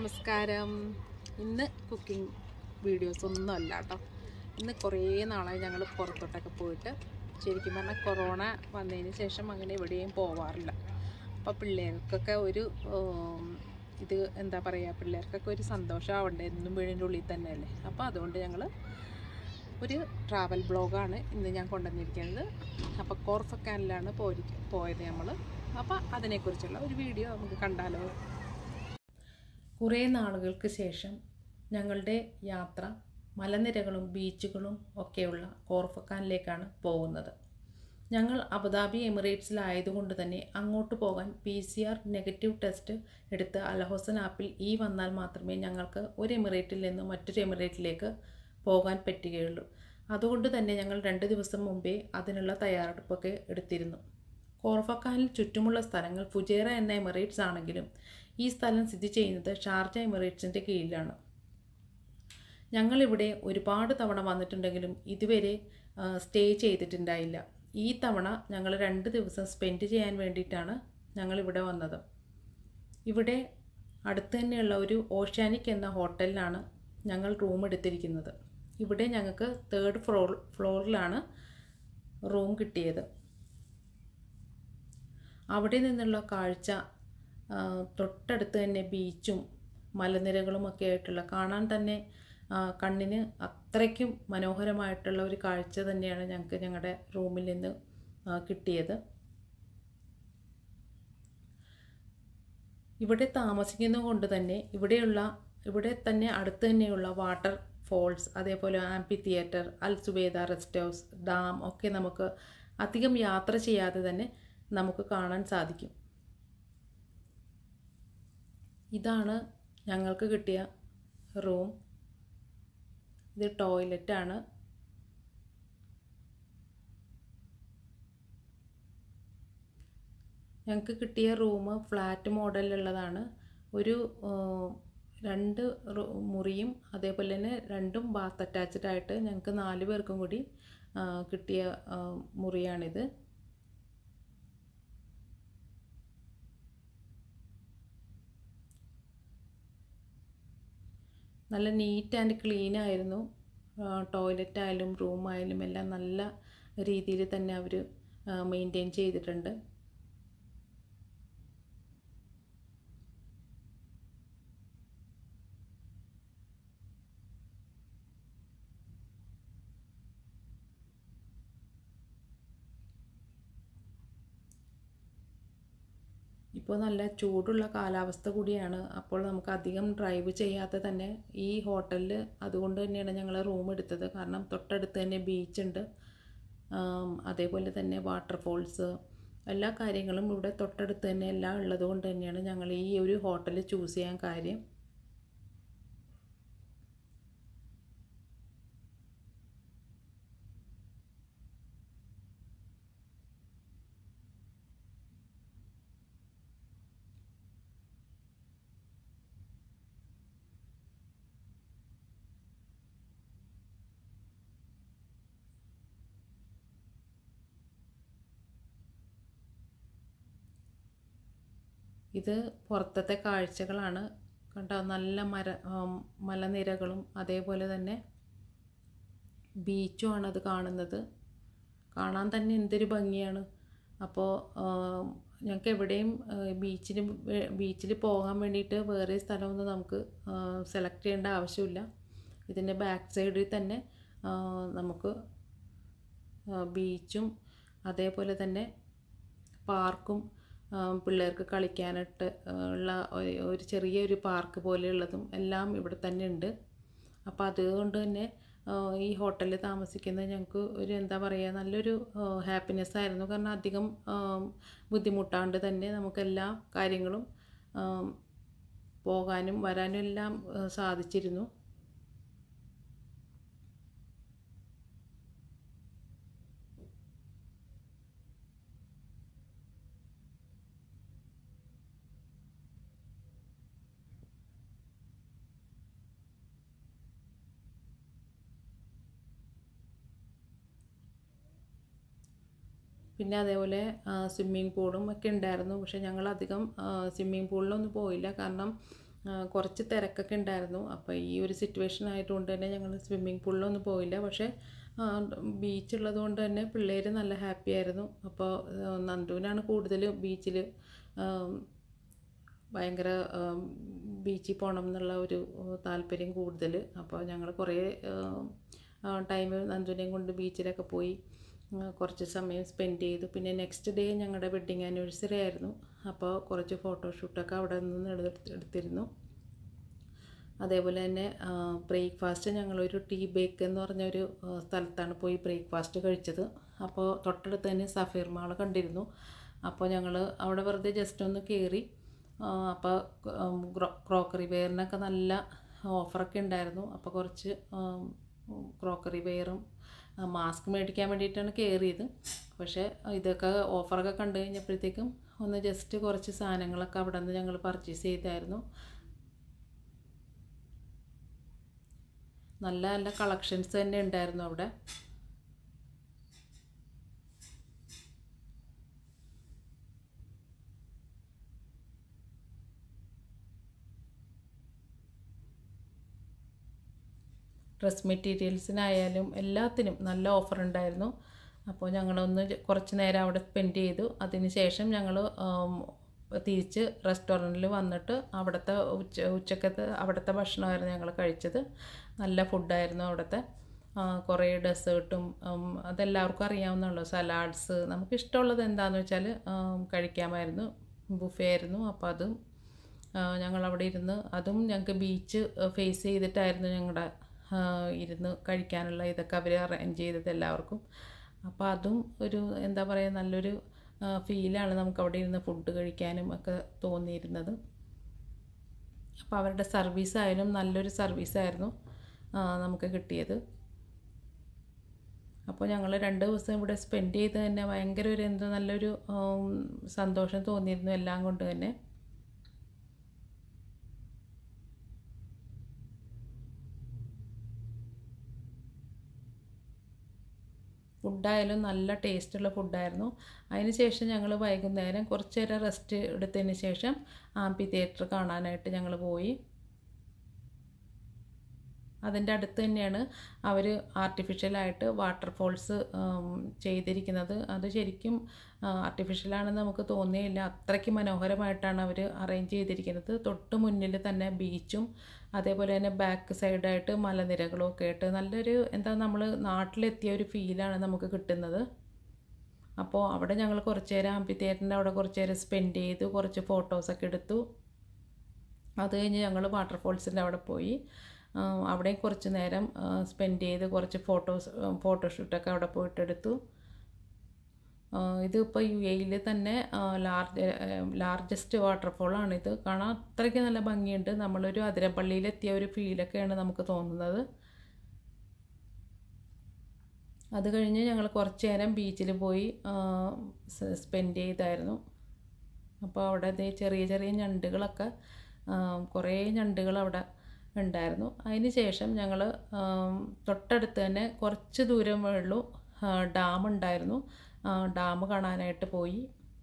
നമസ്കാരം ഇന്ന് cooking videos ഒന്നും അല്ല കേട്ടോ ഇന്ന് കുറേ നാളായി ഞങ്ങൾ പുറത്തോട്ടൊക്കെ പോയിട്ട് ശരിക്കും പറഞ്ഞാൽ കൊറോണ വന്നതിന് ശേഷം അങ്ങനെ എവിടെയും പോവാറില്ല അപ്പോൾ പിള്ളേർക്കൊക്കെ ഒരു ഉം, ഇത് എന്താ പറയുക പിള്ളേർക്കൊക്കെ ഒരു സന്തോഷമാവണ്ടേ എന്നും വീടിൻ്റെ ഉള്ളിൽ തന്നെയല്ലേ അപ്പോൾ അതുകൊണ്ട് ഞങ്ങൾ ഒരു ട്രാവൽ ബ്ലോഗാണ് ഇന്ന് ഞാൻ കൊണ്ടുവന്നിരിക്കുന്നത് അപ്പോൾ കോർഫക്കാനിലാണ് പോയി പോയത് നമ്മൾ അപ്പോൾ അതിനെക്കുറിച്ചുള്ള ഒരു വീഡിയോ നമുക്ക് കണ്ടാലോ കുറേ നാളുകൾക്ക് ശേഷം ഞങ്ങളുടെ യാത്ര മലനിരകളും ബീച്ചുകളും ഒക്കെയുള്ള കോർഫക്കാനിലേക്കാണ് പോകുന്നത് ഞങ്ങൾ അബുദാബി എമിറേറ്റ്സിലായതുകൊണ്ട് തന്നെ അങ്ങോട്ട് പോകാൻ P C R negative test എടുത്ത് അലഹോസൻ ആപ്പിൽ ഈ വന്നാൽ മാത്രമേ ഞങ്ങൾക്ക് ഒരു എമിറേറ്റിൽ നിന്ന് മറ്റൊരു എമിറേറ്റിലേക്ക് പോകാൻ പറ്റുകയുള്ളൂ അതുകൊണ്ട് തന്നെ ഞങ്ങൾ രണ്ട് ദിവസം മുമ്പേ അതിനുള്ള തയ്യാറെടുപ്പൊക്കെ എടുത്തിരുന്നു കോർഫക്കാനിൽ ചുറ്റുമുള്ള സ്ഥലങ്ങൾ ഫുജേറ എന്ന എമിറേറ്റ്സ് ആണെങ്കിലും ഈ സ്ഥലം സ്ഥിതി ചെയ്യുന്നത് ഷാർജ എമിറേറ്റ്സിൻ്റെ കീഴിലാണ് ഞങ്ങളിവിടെ ഒരുപാട് തവണ വന്നിട്ടുണ്ടെങ്കിലും ഇതുവരെ സ്റ്റേ ചെയ്തിട്ടുണ്ടായില്ല ഈ തവണ ഞങ്ങൾ രണ്ട് ദിവസം സ്പെൻഡ് ചെയ്യാൻ വേണ്ടിയിട്ടാണ് ഞങ്ങളിവിടെ വന്നത് ഇവിടെ അടുത്ത് തന്നെയുള്ള ഒരു ഓഷ്യാനിക് എന്ന ഹോട്ടലിലാണ് ഞങ്ങൾ റൂം എടുത്തിരിക്കുന്നത് ഇവിടെ ഞങ്ങൾക്ക് തേർഡ് ഫ്ലോർ ഫ്ലോറിലാണ് റൂം കിട്ടിയത് അവിടെ നിന്നുള്ള കാഴ്ച ആ, തൊട്ടടുത്ത് തന്നെ ബീച്ചും മലനിരകളും ഒക്കെ ആയിട്ടുള്ള കാണാൻ തന്നെ ആ, കണ്ണിന് അത്രയ്ക്കും മനോഹരമായിട്ടുള്ള ഒരു കാഴ്ച തന്നെയാണ് ഞങ്ങൾക്ക് ഞങ്ങളുടെ റൂമിൽ നിന്ന് ആ, കിട്ടിയത് ഇവിടെ താമസിക്കുന്നത് കൊണ്ട് തന്നെ ഇവിടെയുള്ള ഇവിടെ തന്നെ അടുത്ത് തന്നെയുള്ള വാട്ടർ ഫോൾസ് അതേപോലെ ആംപി തിയേറ്റർ അൽ സുബേദ റെസ്റ്റ് ഹൗസ് ഡാം ഒക്കെ നമുക്ക് അധികം യാത്ര ചെയ്യാതെ തന്നെ നമുക്ക് കാണാൻ സാധിക്കും ഇതാണ് ഞങ്ങൾക്ക് കിട്ടിയ റൂം ഇത് ടോയ്ലറ്റാണ് ഞങ്ങൾക്ക് കിട്ടിയ റൂം ഫ്ലാറ്റ് മോഡലിലുള്ളതാണ് ഒരു ആ, രണ്ട് റൂ- മുറിയും അതേപോലെ തന്നെ രണ്ടും ബാത്ത് അറ്റാച്ച്ഡ് ആയിട്ട് ഞങ്ങൾക്ക് നാല് പേർക്കും കൂടി ആ, കിട്ടിയ ആ, മുറിയാണിത് നല്ല നീറ്റ് ആൻഡ് ക്ലീൻ ആയിരുന്നു ടോയ്ലറ്റ് ആയാലും റൂം ആയാലും എല്ലാം നല്ല രീതിയിൽ തന്നെ അവർ മെയിൻറ്റെയിൻ ചെയ്തിട്ടുണ്ട് ഇപ്പോൾ നല്ല ചൂടുള്ള കാലാവസ്ഥ കൂടിയാണ് അപ്പോൾ നമുക്ക് അധികം ഡ്രൈവ് ചെയ്യാതെ തന്നെ ഈ ഹോട്ടലിൽ അതുകൊണ്ട് തന്നെയാണ് ഞങ്ങൾ റൂം എടുത്തത് കാരണം തൊട്ടടുത്ത് തന്നെ ബീച്ചുണ്ട് അതേപോലെ തന്നെ വാട്ടർഫോൾസ് എല്ലാ കാര്യങ്ങളും ഇവിടെ തൊട്ടടുത്ത് തന്നെ എല്ലാം ഉള്ളത് കൊണ്ട് തന്നെയാണ് ഞങ്ങൾ ഈ ഒരു ഹോട്ടൽ ചൂസ് ചെയ്യാൻ കാര്യം ഇത് പുറത്തത്തെ കാഴ്ചകളാണ് കണ്ടോ നല്ല മര ആം, മലനിരകളും അതേപോലെ തന്നെ ബീച്ചുമാണ് അത് കാണുന്നത് കാണാൻ തന്നെ എന്തൊരു ഭംഗിയാണ് അപ്പോൾ ഞങ്ങൾക്ക് എവിടെയും ബീച്ചിന് ബീച്ചിൽ പോകാൻ വേണ്ടിയിട്ട് വേറെ സ്ഥലമൊന്നും നമുക്ക് സെലക്ട് ചെയ്യേണ്ട ആവശ്യമില്ല ഇതിൻ്റെ ബാക്ക് സൈഡിൽ തന്നെ ആ, നമുക്ക് ആ, ബീച്ചും അതേപോലെ തന്നെ പാർക്കും ആ, പിള്ളേർക്ക് കളിക്കാനായിട്ട് ആ, ഉള്ള ഒരു- ഒരു ചെറിയൊരു പാർക്ക് പോലെയുള്ളതും എല്ലാം ഇവിടെ തന്നെ ഉണ്ട് അപ്പോൾ അതുകൊണ്ട് തന്നെ ആ, ഈ ഹോട്ടലിൽ താമസിക്കുന്നത് ഞങ്ങൾക്ക് ഒരു എന്താ പറയുക നല്ലൊരു ഹാപ്പിനെസ് ആയിരുന്നു കാരണം അധികം ആ, ബുദ്ധിമുട്ടാണ്ട് തന്നെ നമുക്ക് എല്ലാ കാര്യങ്ങളും ആ, പോകാനും വരാനും എല്ലാം ആ, സാധിച്ചിരുന്നു പിന്നെ അതേപോലെ സ്വിമ്മിങ് പൂളും ഒക്കെ ഉണ്ടായിരുന്നു പക്ഷെ ഞങ്ങൾ അധികം സ്വിമ്മിങ് പൂളിലൊന്നും പോയില്ല കാരണം ആ, കുറച്ച് തിരക്കൊക്കെ ഉണ്ടായിരുന്നു അപ്പോൾ ഈ ഒരു സിറ്റുവേഷൻ ആയതുകൊണ്ട് തന്നെ ഞങ്ങൾ സ്വിമ്മിംഗ് പൂളിലൊന്നും പോയില്ല പക്ഷേ ബീച്ച് ഉള്ളത് കൊണ്ട് തന്നെ പിള്ളേർ നല്ല ഹാപ്പി ആയിരുന്നു അപ്പോൾ ആ, നന്ദുവിനാണ് കൂടുതൽ ബീച്ചിൽ ഭയങ്കര ബീച്ചിൽ പോകണം എന്നുള്ള ഒരു ആ, താല്പര്യം കൂടുതൽ അപ്പോൾ ഞങ്ങൾ കുറേ ടൈം നന്ദുവിനെയും കൊണ്ട് ബീച്ചിലൊക്കെ പോയി ആ, കുറച്ച് സമയം സ്പെൻഡ് ചെയ്തു പിന്നെ നെക്സ്റ്റ് ഡേ ഞങ്ങളുടെ വെഡ്ഡിങ് ആനിവേഴ്സറി ആയിരുന്നു അപ്പോൾ കുറച്ച് ഫോട്ടോഷൂട്ടൊക്കെ അവിടെ നിന്ന് എടുത്ത് എടുത്തിരുന്നു അതേപോലെ തന്നെ ബ്രേക്ക്ഫാസ്റ്റ് ഞങ്ങളൊരു ടീ ബേക്ക് എന്ന് പറഞ്ഞൊരു ആ, സ്ഥലത്താണ് പോയി ബ്രേക്ക്ഫാസ്റ്റ് കഴിച്ചത് അപ്പോൾ തൊട്ടടുത്ത് തന്നെ സഫീർ മാൾ കണ്ടിരുന്നു അപ്പോൾ ഞങ്ങൾ അവിടെ വെറുതെ ജസ്റ്റ് ഒന്ന് കയറി അപ്പോൾ ക്രോക്കറി വെയറിനൊക്കെ നല്ല ഓഫറൊക്കെ ഉണ്ടായിരുന്നു അപ്പോൾ കുറച്ച് ക്രോക്കറി വെയറും മാസ്ക് മേടിക്കാൻ വേണ്ടിയിട്ടാണ് കയറിയത് പക്ഷേ ഇതൊക്കെ ഓഫറൊക്കെ കണ്ടു കഴിഞ്ഞപ്പോഴത്തേക്കും ഒന്ന് ജസ്റ്റ് കുറച്ച് സാധനങ്ങളൊക്കെ അവിടെ നിന്ന് ഞങ്ങൾ പർച്ചേസ് ചെയ്തായിരുന്നു നല്ല നല്ല കളക്ഷൻസ് തന്നെ ഉണ്ടായിരുന്നു അവിടെ ഡ്രസ് മെറ്റീരിയൽസിനായാലും എല്ലാത്തിനും നല്ല ഓഫർ ഉണ്ടായിരുന്നു അപ്പോൾ ഞങ്ങളൊന്ന് ജ- കുറച്ച് നേരം അവിടെ സ്പെൻഡ് ചെയ്തു അതിന് ശേഷം ഞങ്ങൾ തിരിച്ച് റെസ്റ്റോറൻറ്റിൽ വന്നിട്ട് അവിടുത്തെ ഉച്ച ഉച്ചക്കത്തെ അവിടുത്തെ ഭക്ഷണമായിരുന്നു ഞങ്ങൾ കഴിച്ചത് നല്ല ഫുഡായിരുന്നു അവിടുത്തെ ആ, കുറേ ഡെസേർട്ടും അതെല്ലാവർക്കും അറിയാവുന്നല്ലോ സലാഡ്സ് നമുക്ക് ഇഷ്ടമുള്ളത് എന്താണെന്ന് വെച്ചാൽ കഴിക്കാമായിരുന്നു ബുഫേ ആയിരുന്നു അപ്പോൾ അതും ആ, ഞങ്ങളവിടെ ഇരുന്ന് അതും ഞങ്ങൾക്ക് ബീച്ച് ഫേസ് ചെയ്തിട്ടായിരുന്നു ഞങ്ങളുടെ ആ, ഇരുന്ന് കഴിക്കാനുള്ള ഇതൊക്കെ അവർ അറേഞ്ച് ചെയ്തത് എല്ലാവർക്കും അപ്പോൾ അതും ഒരു എന്താ പറയുക നല്ലൊരു ഫീലാണ് നമുക്ക് അവിടെ ഇരുന്ന് ഫുഡ് കഴിക്കാനും ഒക്കെ തോന്നിയിരുന്നത് അപ്പോൾ അവരുടെ സർവീസ് ആയാലും നല്ലൊരു സർവീസായിരുന്നു നമുക്ക് കിട്ടിയത് അപ്പോൾ ഞങ്ങൾ രണ്ട് ദിവസം ഇവിടെ സ്പെൻഡ് ചെയ്ത് തന്നെ ഭയങ്കര ഒരു എന്തോ നല്ലൊരു ഉം, സന്തോഷം തോന്നിയിരുന്നു എല്ലാം കൊണ്ട് തന്നെ ഫുഡായാലും നല്ല ടേസ്റ്റുള്ള ഫുഡായിരുന്നു അതിന് ശേഷം ഞങ്ങൾ വൈകുന്നേരം കുറച്ച് നേരം റെസ്റ്റ് എടുത്തതിന് ശേഷം ആംപി തിയേറ്റർ കാണാനായിട്ട് ഞങ്ങൾ പോയി അതിൻ്റെ അടുത്ത് തന്നെയാണ് അവർ ആർട്ടിഫിഷ്യലായിട്ട് വാട്ടർഫോൾസ് ചെയ്തിരിക്കുന്നത് അത് ശരിക്കും ആർട്ടിഫിഷ്യലാണെന്ന് നമുക്ക് തോന്നിയില്ല അത്രയ്ക്ക് മനോഹരമായിട്ടാണ് അവർ അറേഞ്ച് ചെയ്തിരിക്കുന്നത് തൊട്ട് മുന്നിൽ തന്നെ ബീച്ചും അതേപോലെ തന്നെ ബാക്ക് സൈഡായിട്ട് മലനിരകളും ഒക്കെ ആയിട്ട് നല്ലൊരു എന്താ നമ്മൾ നാട്ടിലെത്തിയ ഒരു ഫീലാണ് നമുക്ക് കിട്ടുന്നത് അപ്പോൾ അവിടെ ഞങ്ങൾ കുറച്ച് നേരം ആംപി തിയേറ്ററിൻ്റെ അവിടെ കുറച്ച് നേരം സ്പെൻഡ് ചെയ്തു കുറച്ച് ഫോട്ടോസൊക്കെ എടുത്തു അത് കഴിഞ്ഞ് ഞങ്ങൾ വാട്ടർഫോൾസിൻ്റെ അവിടെ പോയി ആ, അവിടെയും കുറച്ച് നേരം സ്പെൻഡ് ചെയ്ത് കുറച്ച് ഫോട്ടോസ് ഫോട്ടോഷൂട്ടൊക്കെ അവിടെ പോയിട്ട് എടുത്തു ആ, ഇതിപ്പോൾ യു എയിൽ തന്നെ ലാർജ് ലാർജസ്റ്റ് വാട്ടർഫോളാണ് ഇത് കാണാൻ അത്രയ്ക്ക് നല്ല ഭംഗിയുണ്ട് നമ്മളൊരു അതിരപ്പള്ളിയിലെത്തിയ ഒരു ഫീലൊക്കെയാണ് നമുക്ക് തോന്നുന്നത് അത് കഴിഞ്ഞ് ഞങ്ങൾ കുറച്ച് നേരം ബീച്ചിൽ പോയി സ്പെൻഡ് ചെയ്തായിരുന്നു അപ്പോൾ അവിടെ ദേ ചെറിയ ചെറിയ ഞണ്ടുകളൊക്കെ ആ, കുറേ ഞണ്ടുകൾ അവിടെ ഉണ്ടായിരുന്നു അതിന് ശേഷം ഞങ്ങൾ തൊട്ടടുത്ത് തന്നെ കുറച്ച് ദൂരമേ ഉള്ളൂ ഡാം ഉണ്ടായിരുന്നു ഡാം കാണാനായിട്ട് പോയി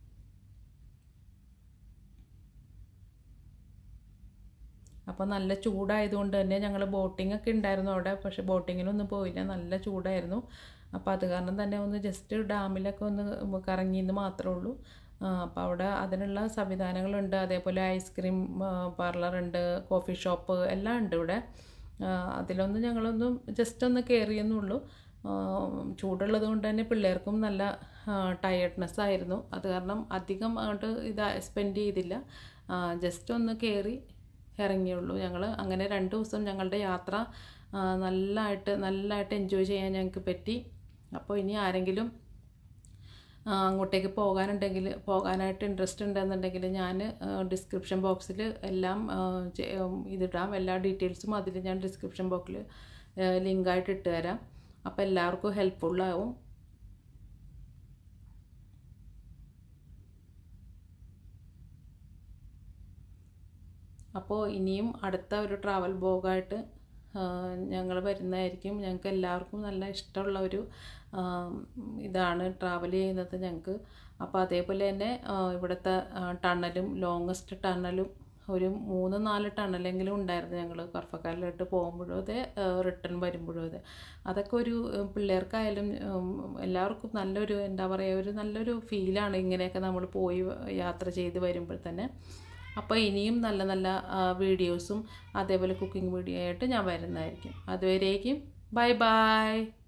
അപ്പോൾ നല്ല ചൂടായതുകൊണ്ട് തന്നെ ഞങ്ങൾ ബോട്ടിംഗ് ഒക്കെ ഉണ്ടായിരുന്നു അവിടെ പക്ഷേ ബോട്ടിങ്ങിനൊന്നും പോയില്ല നല്ല ചൂടായിരുന്നു അപ്പോൾ അത് കാരണം തന്നെ ഒന്ന് ജസ്റ്റ് ഡാമിലൊക്കെ ഒന്ന് കറങ്ങിയെന്ന് മാത്രമേ ഉള്ളൂ അപ്പോൾ അവിടെ അതിനുള്ള സംവിധാനങ്ങളുണ്ട് അതേപോലെ ഐസ്ക്രീം പാർലറുണ്ട് കോഫി ഷോപ്പ് എല്ലാം ഉണ്ട് ഇവിടെ ആ, അതിലൊന്നും ഞങ്ങളൊന്നും ജസ്റ്റ് ഒന്ന് കയറിയെന്നുള്ളൂ ചൂടുള്ളത് കൊണ്ട് തന്നെ പിള്ളേർക്കും നല്ല ടയർഡ്നെസ് ആയിരുന്നു അത് കാരണം അധികം അങ്ങോട്ട് ഇത് സ്പെൻഡ് ചെയ്തില്ല ജസ്റ്റ് ഒന്ന് കയറി ഇറങ്ങിയുള്ളൂ ഞങ്ങൾ അങ്ങനെ രണ്ട് ദിവസം ഞങ്ങളുടെ യാത്ര ആ, നല്ലതായിട്ട് നല്ലതായിട്ട് എൻജോയ് ചെയ്യാൻ ഞങ്ങൾക്ക് പറ്റി അപ്പോൾ ഇനി ആരെങ്കിലും ആ, അങ്ങോട്ടേക്ക് പോകാനുണ്ടെങ്കിൽ പോകാനായിട്ട് ഇൻട്രസ്റ്റ് ഉണ്ടെന്നുണ്ടെങ്കിൽ ഞാൻ ഡിസ്ക്രിപ്ഷൻ ബോക്സിൽ എല്ലാം ആ, ചെ- ഉം, ഇതിടാം എല്ലാ ഡീറ്റെയിൽസും അതിൽ ഞാൻ ഡിസ്ക്രിപ്ഷൻ ബോക്സിൽ ലിങ്കായിട്ട് ഇട്ട് തരാം അപ്പോൾ എല്ലാവർക്കും ഹെൽപ്ഫുള്ളാവും അപ്പോൾ ഇനിയും അടുത്ത ഒരു ട്രാവൽ ബ്ലോഗായിട്ട് ഞങ്ങൾ വരുന്നതായിരിക്കും ഞങ്ങൾക്ക് എല്ലാവർക്കും നല്ല ഇഷ്ടമുള്ള ഒരു ആ, ഇതാണ് ട്രാവൽ ചെയ്യുന്നത് ഞങ്ങൾക്ക് അപ്പോൾ അതേപോലെ തന്നെ ആ, ഇവിടുത്തെ ആ, ടണലും ലോങ്ങസ്റ്റ് ടണലും ഒരു മൂന്ന് നാല് ടണലെങ്കിലും ഉണ്ടായിരുന്നു ഞങ്ങൾ കർഫക്കാലിലോട്ട് പോകുമ്പോഴും അതെ റിട്ടേൺ വരുമ്പോഴും അതെ അതൊക്കെ ഒരു ഏഹ്, പിള്ളേർക്കായാലും ഉം, എല്ലാവർക്കും നല്ലൊരു എന്താ പറയുക ഒരു നല്ലൊരു ഫീലാണ് ഇങ്ങനെയൊക്കെ നമ്മൾ പോയി യാത്ര ചെയ്ത് വരുമ്പോൾ തന്നെ അപ്പോൾ ഇനിയും നല്ല നല്ല ആ, വീഡിയോസും അതേപോലെ കുക്കിംഗ് വീഡിയോ ആയിട്ട് ഞാൻ വരുന്നതായിരിക്കും അതുവരേക്കും ബൈ ബൈ